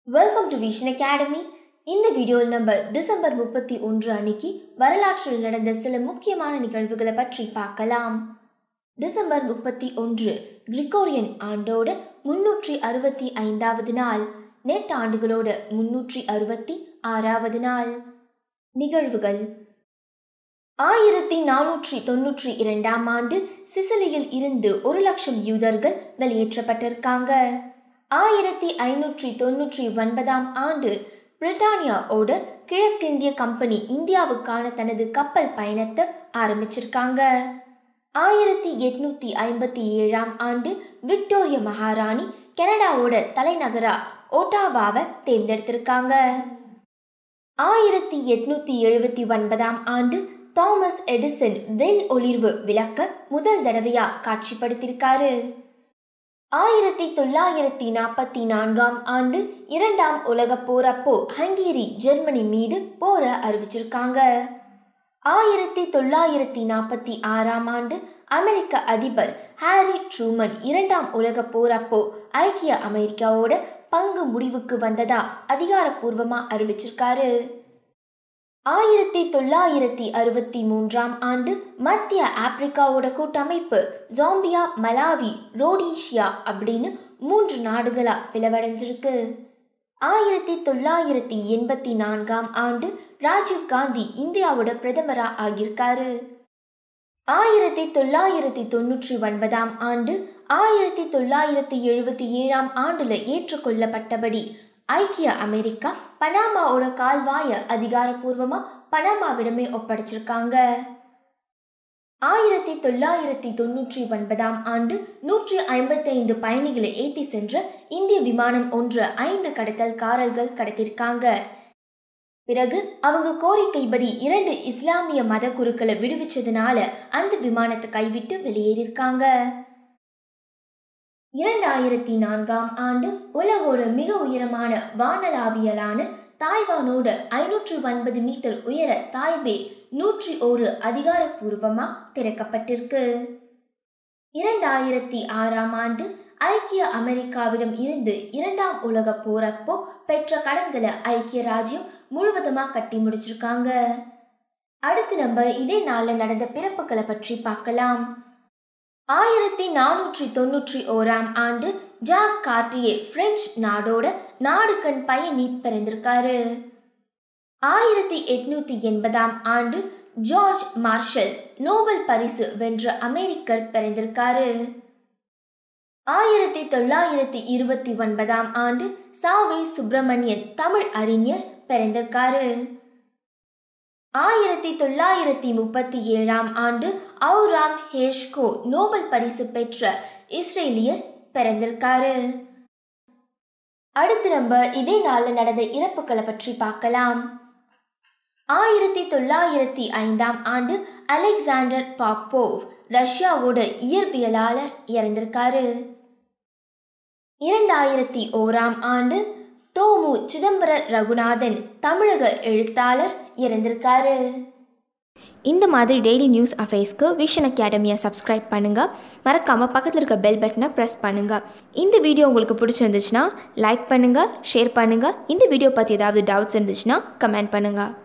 welcome to vision academy இந்த வீடியோவில் நம்ம டிசம்பர் முப்பத்தி ஒன்று அன்னைக்கு வரலாற்றில் நடந்த சில முக்கியமான நிகழ்வுகளை பற்றி பார்க்கலாம் டிசம்பர் முப்பத்தி ஒன்று கிரிகோரியன் ஆண்டோட முன்னூற்றி அறுபத்தி ஐந்தாவது நாள் நெட் ஆண்டுகளோட முன்னூற்றி அறுபத்தி ஆறாவது நாள் நிகழ்வுகள் ஆயிரத்தி நானூற்றி தொன்னூற்றி இரண்டாம் ஆண்டு சிசிலியில் இருந்து ஒரு லட்சம் யூதர்கள் வெளியேற்றப்பட்டிருக்காங்க ஆயிரத்தி ஐநூற்றி தொன்னூற்றி ஒன்பதாம் ஆண்டு பிரிட்டானியாவோட கிழக்கிந்திய கம்பெனி இந்தியாவுக்கான தனது கப்பல் பயணத்தை ஆரம்பிச்சிருக்காங்க ஆயிரத்தி எட்நூத்தி ஐம்பத்தி ஏழாம் ஆண்டு விக்டோரிய மகாராணி கனடாவோட தலைநகரா ஓட்டாவாவை தேர்ந்தெடுத்திருக்காங்க ஆயிரத்தி எட்நூத்தி எழுபத்தி ஒன்பதாம் ஆண்டு தாமஸ் எடிசன் வெல் ஒளிர்வு விளக்க முதல் தடவையா காட்சிப்படுத்தியிருக்காரு ஆயிரத்தி தொள்ளாயிரத்தி நாற்பத்தி நான்காம் ஆண்டு இரண்டாம் உலக போரப்போ ஹங்கேரி ஜெர்மனி மீது போர அறிவிச்சிருக்காங்க ஆயிரத்தி தொள்ளாயிரத்தி நாற்பத்தி ஆறாம் ஆண்டு அமெரிக்க அதிபர் ஹாரி ட்ரூமன் இரண்டாம் உலக போரப்போ ஐக்கிய அமெரிக்காவோட பங்கு முடிவுக்கு வந்ததா அதிகாரப்பூர்வமா அறிவிச்சிருக்காரு ஆயிரத்தி தொள்ளாயிரத்தி அறுபத்தி மூன்றாம் ஆண்டு மத்திய ஆப்பிரிக்காவோட கூட்டமைப்பு ஜாம்பியா மலாவி ரோடீஷியா அப்படின்னு மூன்று நாடுகளா பிளவடைஞ்சிருக்கு ஆயிரத்தி தொள்ளாயிரத்தி எண்பத்தி நான்காம் ஆண்டு ராஜீவ் காந்தி இந்தியாவோட பிரதமரா ஆகியிருக்காரு ஆயிரத்தி தொள்ளாயிரத்தி தொன்னூற்றி ஒன்பதாம் ஆண்டு ஆயிரத்தி தொள்ளாயிரத்தி எழுபத்தி ஏழாம் ஆண்டுல ஏற்றுக்கொள்ளப்பட்டபடி ஐக்கிய அமெரிக்கா பனாமாவோட கால்வாய அதிகாரப்பூர்வமா பனாமாவிடமே ஒப்படைச்சிருக்காங்க ஆயிரத்தி தொள்ளாயிரத்தி தொன்னூற்றி ஒன்பதாம் ஆண்டு நூற்றி ஐம்பத்தைந்து பயணிகளை ஏற்றி சென்ற இந்திய விமானம் ஒன்று ஐந்து கடத்தல்காரர்கள் கடத்திருக்காங்க பிறகு அவங்க கோரிக்கைப்படி இரண்டு இஸ்லாமிய மத குருக்களை விடுவிச்சதுனால அந்த விமானத்தை கைவிட்டு வெளியேறியிருக்காங்க இரண்டாயிரத்தி நான்காம் ஆண்டு உலகோட மிக உயரமான வானளாவியலான தாய்வானோட ஐநூற்று ஒன்பது மீட்டர் உயர தாய்பே நூற்றி ஒரு அதிகாரப்பூர்வமா திறக்கப்பட்டிருக்கு இரண்டாயிரத்தி ஆறாம் ஆண்டு ஐக்கிய அமெரிக்காவிடம் இருந்து இரண்டாம் உலக போரப்போ பெற்ற கடன்களை ஐக்கிய ராஜ்யம் முழுவதுமா கட்டி முடிச்சிருக்காங்க அடுத்து நம்ம இதே நாளில் நடந்த பிறப்புகளை பற்றி பார்க்கலாம் ஆயிரத்தி நானூற்றி தொன்னூற்றி ஓராம் ஆண்டு ஜாக் கார்டியே பிரெஞ்சு நாடோட நாடுகண் பயணி பிறந்திருக்காரு ஆயிரத்தி எட்நூத்தி எண்பதாம் ஆண்டு ஜார்ஜ் மார்ஷல் நோபல் பரிசு வென்ற அமெரிக்கர் பிறந்திருக்காரு ஆயிரத்தி தொள்ளாயிரத்தி இருபத்தி ஒன்பதாம் ஆண்டு சாவை சுப்பிரமணியன் தமிழ் அறிஞர் பிறந்திருக்காரு ஆயிரத்தி தொள்ளாயிரத்தி முப்பத்தி ஏழாம் ஆண்டு அவுராம் ஹேஷ்கோ நோபல் பரிசு பெற்ற இஸ்ரேலியர் பிறந்திருக்காரு அடுத்து நம்ம இதே நாளில் நடந்த இறப்புகளை பற்றி பார்க்கலாம் ஆயிரத்தி தொள்ளாயிரத்தி ஐந்தாம் ஆண்டு அலெக்சாண்டர் பாப்போவ் ரஷ்யாவோட இயற்பியலாளர் இறந்திருக்காரு இரண்டாயிரத்தி ஓராம் ஆண்டு டோமு சிதம்பர ரகுநாதன் தமிழக எழுத்தாளர் இறந்திருக்காரு இந்த மாதிரி டெய்லி நியூஸ் அஃபேர்ஸ்க்கு விஷன் அகாடமியை சப்ஸ்கிரைப் பண்ணுங்கள் மறக்காமல் பக்கத்தில் இருக்க பெல் பட்டனை ப்ரெஸ் பண்ணுங்கள் இந்த வீடியோ உங்களுக்கு பிடிச்சிருந்துச்சுன்னா லைக் பண்ணுங்கள் ஷேர் பண்ணுங்கள் இந்த வீடியோ பற்றி ஏதாவது டவுட்ஸ் இருந்துச்சுன்னா கமெண்ட் பண்ணுங்கள்